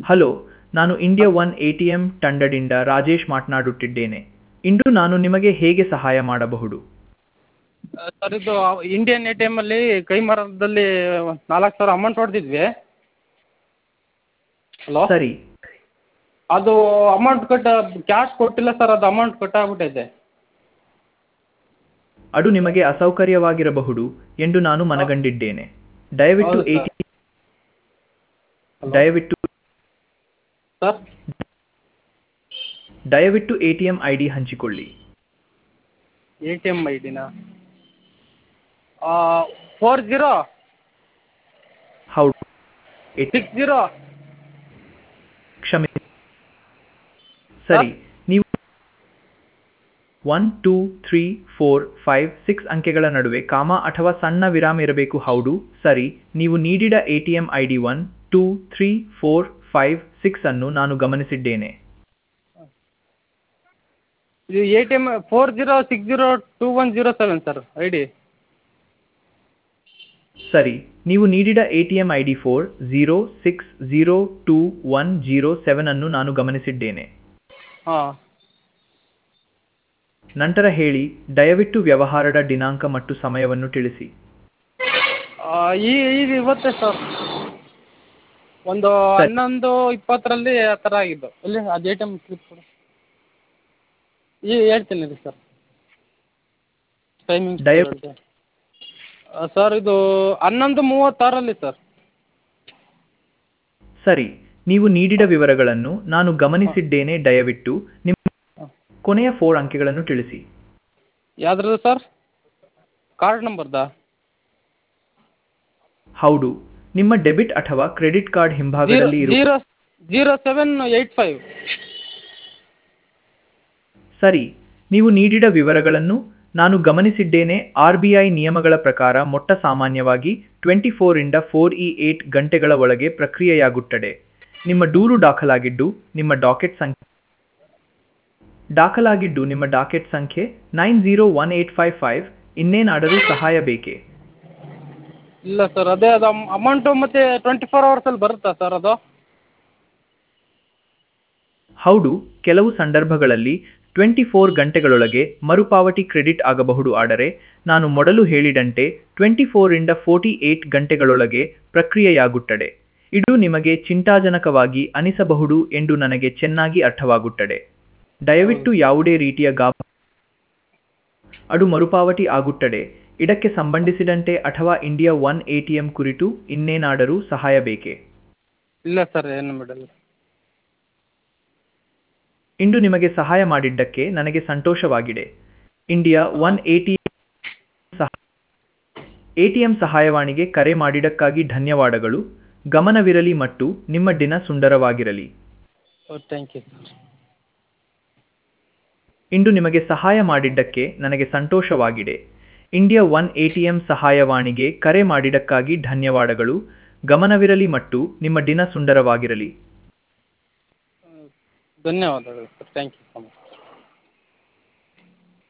Hello ನಾನು India one A T M ತಂಡದಿಂದ ರಾಜೇಶ್ ಮಾತನಾಡುತ್ತಿದ್ದೇನೆ ಇಂದು ನಾನು ನಿಮಗೆ ಹೇಗೆ ಸಹಾಯ ಮಾಡಬಹುದು ಸರ್ ಇದು ಇಂಡಿಯನ್ ಎ ಟಿ ಎಮ್ಮಲ್ಲಿ ಕೈ ಮರದಲ್ಲಿ ನಾಲ್ಕು ಸಾವಿರ ಅಮೌಂಟ್ ಹೊಡೆದಿದ್ವಿ ಹಲೋ ಸರಿ ಅದು ಅಮೌಂಟ್ ಕಟ್ ಕ್ಯಾಶ್ ಕೊಟ್ಟಿಲ್ಲ ಸರ್ ಅದು ಅಮೌಂಟ್ ಕಟ್ಟಾಗ್ಬಿಟ್ಟೈತೆ ಅದು ನಿಮಗೆ ಅಸೌಕರ್ಯವಾಗಿರಬಹುದು ಎಂದು ನಾನು ಮನಗಂಡಿದ್ದೇನೆ ದಯವಿಟ್ಟು ಹೌದು ಎ ಸರ್. ಟಿ ದಯವಿಟ್ಟು ಸರ್ ದಯವಿಟ್ಟು A T M I D ಹಂಚಿಕೊಳ್ಳಿ ಎ ಟಿ ಎಮ್ ಐ ಡಿನಾ ಫೋರ್ ಜೀರೋ ಹೌದು ಎ- ಸಿಕ್ಸ್ ಜೀರೋ ಕ್ಷಮೆ ಸರಿ ನೀವು one two three four five six ಅಂಕೆಗಳ ನಡುವೆ ಕಾಮ ಅಥವಾ ಸಣ್ಣ ವಿರಾಮ ಇರಬೇಕು ಹೌದು ಸರಿ ನೀವು ನೀಡಿದ A T M I D one two three four five six ಅನ್ನು ನಾನು ಗಮನಿಸಿದ್ದೇನೆ ಇದು A T M four zero six zero two one zero seven sir I D ಸರಿ ನೀವು ನೀಡಿದ A T M I D four zero six zero two one zero seven ಅನ್ನು ನಾನು ಗಮನಿಸಿದ್ದೇನೆ ಹಾಂ ನಂತರ ಹೇಳಿ ದಯವಿಟ್ಟು ವ್ಯವಹಾರದ ದಿನಾಂಕ ಮತ್ತು ಸಮಯವನ್ನು ತಿಳಿಸಿ ಈ ಈಗ ಇವತ್ತೇ ಸರ್ ಒಂದು ಹನ್ನೊಂದು ಇಪ್ಪತ್ತರಲ್ಲಿ ಆ ಥರ ಆಗಿದ್ದು ಎಲ್ಲಿ ಅದು ಎ ಟಿ ಎಮ್ ಸ್ಲಿಪ್ ಕೊಡು ಈ ಹೇಳ್ತೀನಿ ರೀ ಸರ್ ಟೈಮಿಂಗ್ಸ್ ದಯವಿಟ್ಟು ಸರ್ ಇದು ಹನ್ನೊಂದು ಮೂವತ್ತಾರಲ್ಲಿ ಸರ್ ಸರಿ ನೀವು ನೀಡಿದ ವಿವರಗಳನ್ನು ನಾನು ಗಮನಿಸಿದ್ದೇನೆ ದಯವಿಟ್ಟು ನಿಮ್ಮ ಕೊನೆಯ ಫೋರ್ ಅಂಕೆಗಳನ್ನು ತಿಳಿಸಿ ಯಾವ್ದ್ರದ್ದು ಸರ್ ಕಾರ್ಡ್ ನಂಬರ್ದಾ ಹೌದು ನಿಮ್ಮ ಡೆಬಿಟ್ ಅಥವಾ ಕ್ರೆಡಿಟ್ ಕಾರ್ಡ್ ಜೀರೋ ಹಿಂಭಾಗದಲ್ಲಿ ಇರುವ zero zero seven eight five ಸರಿ ನೀವು ನೀಡಿದ ವಿವರಗಳನ್ನು ನಾನು ಗಮನಿಸಿದ್ದೇನೆ ಆರ್ ಬಿ ಐ ನಿಯಮಗಳ ಪ್ರಕಾರ ಮೊಟ್ಟ ಸಾಮಾನ್ಯವಾಗಿ ಟ್ವೆಂಟಿ ಫೋರಿಂದ ಫೋರ್ ಇ ಏಟ್ ಗಂಟೆಗಳ ಒಳಗೆ ಪ್ರಕ್ರಿಯೆಯಾಗುತ್ತದೆ ನಿಮ್ಮ ದೂರು ದಾಖಲಾಗಿದ್ದು ನಿಮ್ಮ ಡಾಕೆಟ್ ಸಂಖ್ಯೆ ದಾಖಲಾಗಿದ್ದು ನಿಮ್ಮ ಡಾಕೆಟ್ ಸಂಖ್ಯೆ nine zero one eight five five ಇನ್ನೇನಾದರೂ ಸಹಾಯ ಬೇಕೇ ಇಲ್ಲ ಸರ್ ಅದೇ ಅದು ಅಮೌಂಟು ಮತ್ತೆ ಟ್ವೆಂಟಿ ಫೋರ್ ಅವರ್ಸಲ್ಲಿ ಬರುತ್ತಾ ಸರ್ ಅದು ಹೌದು ಕೆಲವು ಸಂದರ್ಭಗಳಲ್ಲಿ ಟ್ವೆಂಟಿ ಫೋರ್ ಗಂಟೆಗಳೊಳಗೆ ಮರುಪಾವತಿ ಕ್ರೆಡಿಟ್ ಆಗಬಹುದು ಆದರೆ ನಾನು ಮೊದಲು ಹೇಳಿದಂತೆ ಟ್ವೆಂಟಿ ಫೋರಿಂದ ಫೋರ್ಟಿ ಏಟ್ ಗಂಟೆಗಳೊಳಗೆ ಪ್ರಕ್ರಿಯೆಯಾಗುತ್ತದೆ ಇದು ನಿಮಗೆ ಚಿಂತಾಜನಕವಾಗಿ ಅನಿಸಬಹುದು ಎಂದು ನನಗೆ ಚೆನ್ನಾಗಿ ಅರ್ಥವಾಗುತ್ತದೆ ದಯವಿಟ್ಟು ಯಾವುದೇ ರೀತಿಯ ಗಾಬ ಅದು ಮರುಪಾವತಿ ಆಗುತ್ತದೆ ಇದಕ್ಕೆ ಸಂಬಂಧಿಸಿದಂತೆ ಅಥವಾ India one A T M ಕುರಿತು ಇನ್ನೇನಾದರೂ ಸಹಾಯ ಬೇಕೇ ಇಲ್ಲ ಸರ್ ಏನು ಬಿಡಲ್ಲ ಇಂದು ನಿಮಗೆ ಸಹಾಯ ಮಾಡಿದ್ದಕ್ಕೆ ನನಗೆ ಸಂತೋಷವಾಗಿದೆ ಇಂಡಿಯಾ ಒನ್ ಎಟಿಎಂ ಸಹ ಎಟಿಎಂ ಸಹಾಯವಾಣಿಗೆ ಕರೆ ಮಾಡಿದ್ದಕ್ಕಾಗಿ ಧನ್ಯವಾದಗಳು ಗಮನವಿರಲಿ ಮತ್ತು ನಿಮ್ಮ ದಿನ ಸುಂದರವಾಗಿರಲಿ ಥ್ಯಾಂಕ್ ಯು ಸರ್ ಇಂದು ನಿಮಗೆ ಸಹಾಯ ಮಾಡಿದ್ದಕ್ಕೆ ನನಗೆ ಸಂತೋಷವಾಗಿದೆ ಇಂಡಿಯಾ ಒನ್ ಎಟಿಎಂ ಸಹಾಯವಾಣಿಗೆ ಕರೆ ಮಾಡಿದ್ದಕ್ಕಾಗಿ ಧನ್ಯವಾದಗಳು ಗಮನವಿರಲಿ ಮತ್ತು ನಿಮ್ಮ ದಿನ ಸುಂದರವಾಗಿರಲಿ ಧನ್ಯವಾದಗಳು sir thank you so much